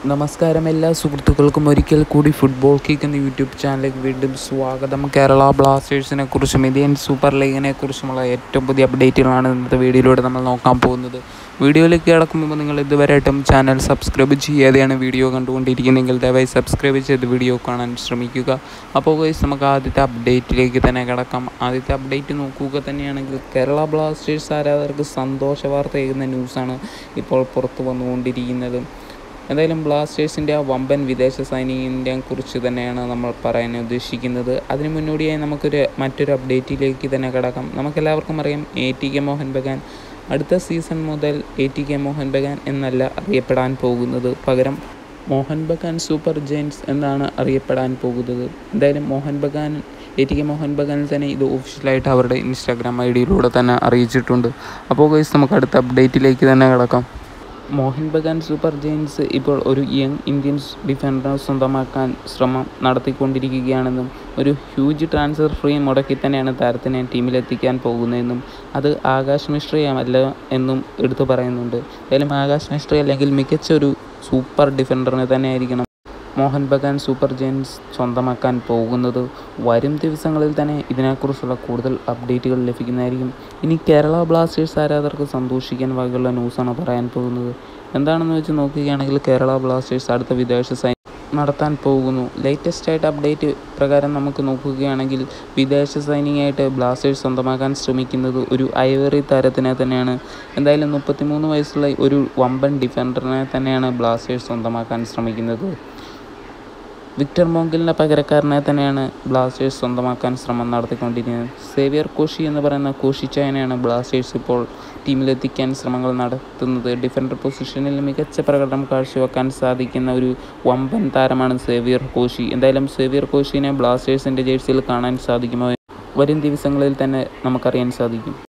നമസ്കാരം എല്ലാ സുഹൃത്തുക്കൾക്കും ഒരിക്കൽ കൂടി ഫുട്ബോൾ കിക്ക് എന്ന യൂട്യൂബ് ചാനലിലേക്ക് വീണ്ടും സ്വാഗതം കേരള ബ്ലാസ്റ്റേഴ്സിനെ കുറിച്ചും ഇന്ത്യൻ സൂപ്പർ ലീഗിനെ കുറിച്ചുമുള്ള ഏറ്റവും പുതിയ അപ്ഡേറ്റുകളാണ് ഇന്നത്തെ വീഡിയോയിലൂടെ നമ്മൾ നോക്കാൻ പോകുന്നത് വീഡിയോയിലേക്ക് കിടക്കുമ്പോൾ നിങ്ങൾ ഇതുവരെയായിട്ടും ചാനൽ സബ്സ്ക്രൈബ് ചെയ്യാതെയാണ് വീഡിയോ കണ്ടുകൊണ്ടിരിക്കുന്നതെങ്കിൽ ദയവായി സബ്സ്ക്രൈബ് ചെയ്ത് വീഡിയോ കാണാൻ ശ്രമിക്കുക അപ്പോൾ ഗൈസ് നമുക്ക് ആദ്യത്തെ അപ്ഡേറ്റിലേക്ക് തന്നെ കിടക്കാം ആദ്യത്തെ അപ്ഡേറ്റ് നോക്കുക തന്നെയാണെങ്കിൽ കേരള ബ്ലാസ്റ്റേഴ്സ് ആരാധകർക്ക് സന്തോഷ വാർത്തയേകുന്ന ന്യൂസാണ് ഇപ്പോൾ പുറത്തു വന്നുകൊണ്ടിരിക്കുന്നത് എന്തായാലും ബ്ലാസ്റ്റേഴ്സിൻ്റെ ആ വമ്പൻ വിദേശ സൈനികൻ്റെ കുറിച്ച് തന്നെയാണ് നമ്മൾ പറയാൻ ഉദ്ദേശിക്കുന്നത് അതിന് മുന്നോടിയായി നമുക്കൊരു മറ്റൊരു അപ്ഡേറ്റിലേക്ക് തന്നെ കിടക്കാം നമുക്കെല്ലാവർക്കും അറിയാം A T K Mohun Bagan അടുത്ത സീസൺ മുതൽ A T K Mohun Bagan എന്നല്ല അറിയപ്പെടാൻ പോകുന്നത് പകരം മോഹൻ ബഗാൻ സൂപ്പർ ജെയിൻസ് എന്നാണ് അറിയപ്പെടാൻ പോകുന്നത് എന്തായാലും Mohun Bagan A T K Mohun ബഗാനിൽ തന്നെ ഇത് ഒഫീഷ്യലായിട്ട് അവരുടെ ഇൻസ്റ്റാഗ്രാം ഐ ഡിയിലൂടെ തന്നെ അറിയിച്ചിട്ടുണ്ട് അപ്പോൾ ഗൈസ് നമുക്ക് അടുത്ത അപ്ഡേറ്റിലേക്ക് തന്നെ കിടക്കാം മോഹൻ ബഗാൻ സൂപ്പർ ജെയിൻസ് ഇപ്പോൾ ഒരു യങ് ഇന്ത്യൻ ഡിഫൻഡർ സ്വന്തമാക്കാൻ ശ്രമം നടത്തിക്കൊണ്ടിരിക്കുകയാണെന്നും ഒരു ഹ്യൂജ് ട്രാൻസ്ഫർ ഫ്രീ മുടക്കി തന്നെയാണ് താരത്തിനെ ടീമിലെത്തിക്കാൻ പോകുന്നതെന്നും അത് ആകാശ് മിശ്രയമല്ല എന്നും എടുത്തു പറയുന്നുണ്ട് എന്തായാലും ആകാശ് മിശ്ര അല്ലെങ്കിൽ മികച്ച ഒരു സൂപ്പർ ഡിഫൻഡറിനെ തന്നെയായിരിക്കണം മോഹൻ ബഗാൻ സൂപ്പർ ജെയിൻസ് സ്വന്തമാക്കാൻ പോകുന്നത് വരും ദിവസങ്ങളിൽ തന്നെ ഇതിനെക്കുറിച്ചുള്ള കൂടുതൽ അപ്ഡേറ്റുകൾ ലഭിക്കുന്നതായിരിക്കും ഇനി കേരള ബ്ലാസ്റ്റേഴ്സ് ആരാധകർക്ക് സന്തോഷിക്കാൻ വകയുള്ള ന്യൂസാണ് പറയാൻ പോകുന്നത് എന്താണെന്ന് വെച്ച് നോക്കുകയാണെങ്കിൽ കേരള ബ്ലാസ്റ്റേഴ്സ് അടുത്ത വിദേശ സൈൻ നടത്താൻ പോകുന്നു ലേറ്റസ്റ്റ് ആയിട്ട് അപ്ഡേറ്റ് പ്രകാരം നമുക്ക് നോക്കുകയാണെങ്കിൽ വിദേശ സൈനികമായിട്ട് ബ്ലാസ്റ്റേഴ്സ് സ്വന്തമാക്കാൻ ശ്രമിക്കുന്നത് ഒരു ഐവറി താരത്തിനെ തന്നെയാണ് എന്തായാലും മുപ്പത്തിമൂന്ന് വയസ്സുള്ള ഒരു വമ്പൻ ഡിഫൻഡറിനെ തന്നെയാണ് ബ്ലാസ്റ്റേഴ്സ് സ്വന്തമാക്കാൻ ശ്രമിക്കുന്നത് വിക്ടർ മോങ്കിലിൻ്റെ പകരക്കാരനെ തന്നെയാണ് ബ്ലാസ്റ്റേഴ്സ് സ്വന്തമാക്കാൻ ശ്രമം നടത്തിക്കൊണ്ടിരിക്കുന്നത് സേവിയർ കോഷി എന്ന് പറയുന്ന കോഷി ചായനെയാണ് ബ്ലാസ്റ്റേഴ്സ് ഇപ്പോൾ ടീമിലെത്തിക്കാൻ ശ്രമങ്ങൾ നടത്തുന്നത് ഡിഫൻഡർ പൊസിഷനിൽ മികച്ച പ്രകടനം കാഴ്ചവെക്കാൻ സാധിക്കുന്ന ഒരു വമ്പൻ താരമാണ് സേവിയർ കോശി എന്തായാലും സേവിയർ കോശിനെ ബ്ലാസ്റ്റേഴ്സിൻ്റെ ജേഴ്സിയിൽ കാണാൻ സാധിക്കുമോ വരും ദിവസങ്ങളിൽ തന്നെ നമുക്കറിയാൻ സാധിക്കും